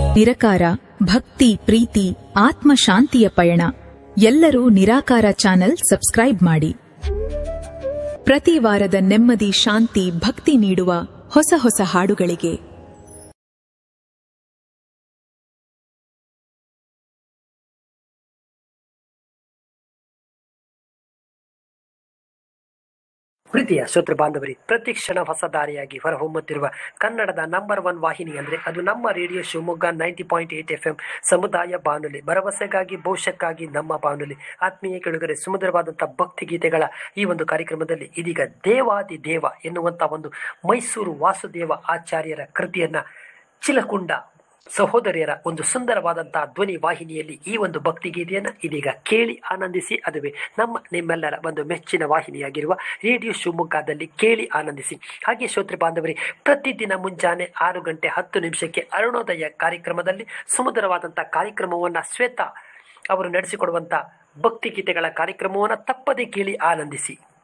ನಿರಕಾರ ಭಕ್ತಿ ಪ್ರೀತಿ ಆತ್ಮ ಶಾಂತಿಯ ಪಯಣ ಎಲ್ಲರೂ ನಿರಾಕಾರ ಚಾನೆಲ್ ಸಬ್ಸ್ಕ್ರೈಬ್ ಮಾಡಿ ಪ್ರತಿ ವಾರದ ನೆಮ್ಮದಿ ಶಾಂತಿ ಭಕ್ತಿ ನೀಡುವ ಹೊಸ ಹೊಸ ಹಾಡುಗಳಿಗೆ ಪ್ರೀತಿಯ ಶ್ರೋತೃ ಬಾಂಧವರಿ ಪ್ರತಿ ಕ್ಷಣ ಹೊಸ ದಾರಿಯಾಗಿ ಹೊರಹೊಮ್ಮುತ್ತಿರುವ ಕನ್ನಡದ ನಂಬರ್ ಒನ್ ವಾಹಿನಿ ಅಂದ್ರೆ ಅದು ನಮ್ಮ radio Shivamogga ninety point eight F M ಸಮುದಾಯ ಬಾನುಲಿ ಭರವಸೆಗಾಗಿ ಭವಿಷ್ಯಕ್ಕಾಗಿ ನಮ್ಮ ಬಾನುಲಿ ಆತ್ಮೀಯ ಕೆಳಗರೆ ಸುಮಧುರವಾದಂತಹ ಭಕ್ತಿ ಗೀತೆಗಳ ಈ ಒಂದು ಕಾರ್ಯಕ್ರಮದಲ್ಲಿ ಇದೀಗ ದೇವಾದಿ ದೇವ ಎನ್ನುವಂತ ಒಂದು ಮೈಸೂರು ವಾಸುದೇವ ಆಚಾರ್ಯರ ಕೃತಿಯನ್ನ ಚಿಲಕುಂಡ ಸಹೋದರಿಯರ ಒಂದು ಸುಂದರವಾದಂತಹ ಧ್ವನಿ ವಾಹಿನಿಯಲ್ಲಿ ಈ ಒಂದು ಭಕ್ತಿ ಗೀತೆಯನ್ನು ಇದೀಗ ಕೇಳಿ ಆನಂದಿಸಿ ಅದುವೇ ನಮ್ಮ ನಿಮ್ಮೆಲ್ಲರ ಒಂದು ಮೆಚ್ಚಿನ ವಾಹಿನಿಯಾಗಿರುವ ರೇಡಿಯೋ ಶಿವಮೊಗ್ಗದಲ್ಲಿ ಕೇಳಿ ಆನಂದಿಸಿ ಹಾಗೆ ಶ್ರೋತೃ ಬಾಂಧವರಿ ಪ್ರತಿದಿನ ಮುಂಜಾನೆ ಆರು ಗಂಟೆ ಹತ್ತು ನಿಮಿಷಕ್ಕೆ ಅರುಣೋದಯ ಕಾರ್ಯಕ್ರಮದಲ್ಲಿ ಸುಮಧುರವಾದಂತಹ ಕಾರ್ಯಕ್ರಮವನ್ನು ಶ್ವೇತಾ ಅವರು ನಡೆಸಿಕೊಡುವಂಥ ಭಕ್ತಿ ಗೀತೆಗಳ ಕಾರ್ಯಕ್ರಮವನ್ನು ತಪ್ಪದೇ ಕೇಳಿ ಆನಂದಿಸಿ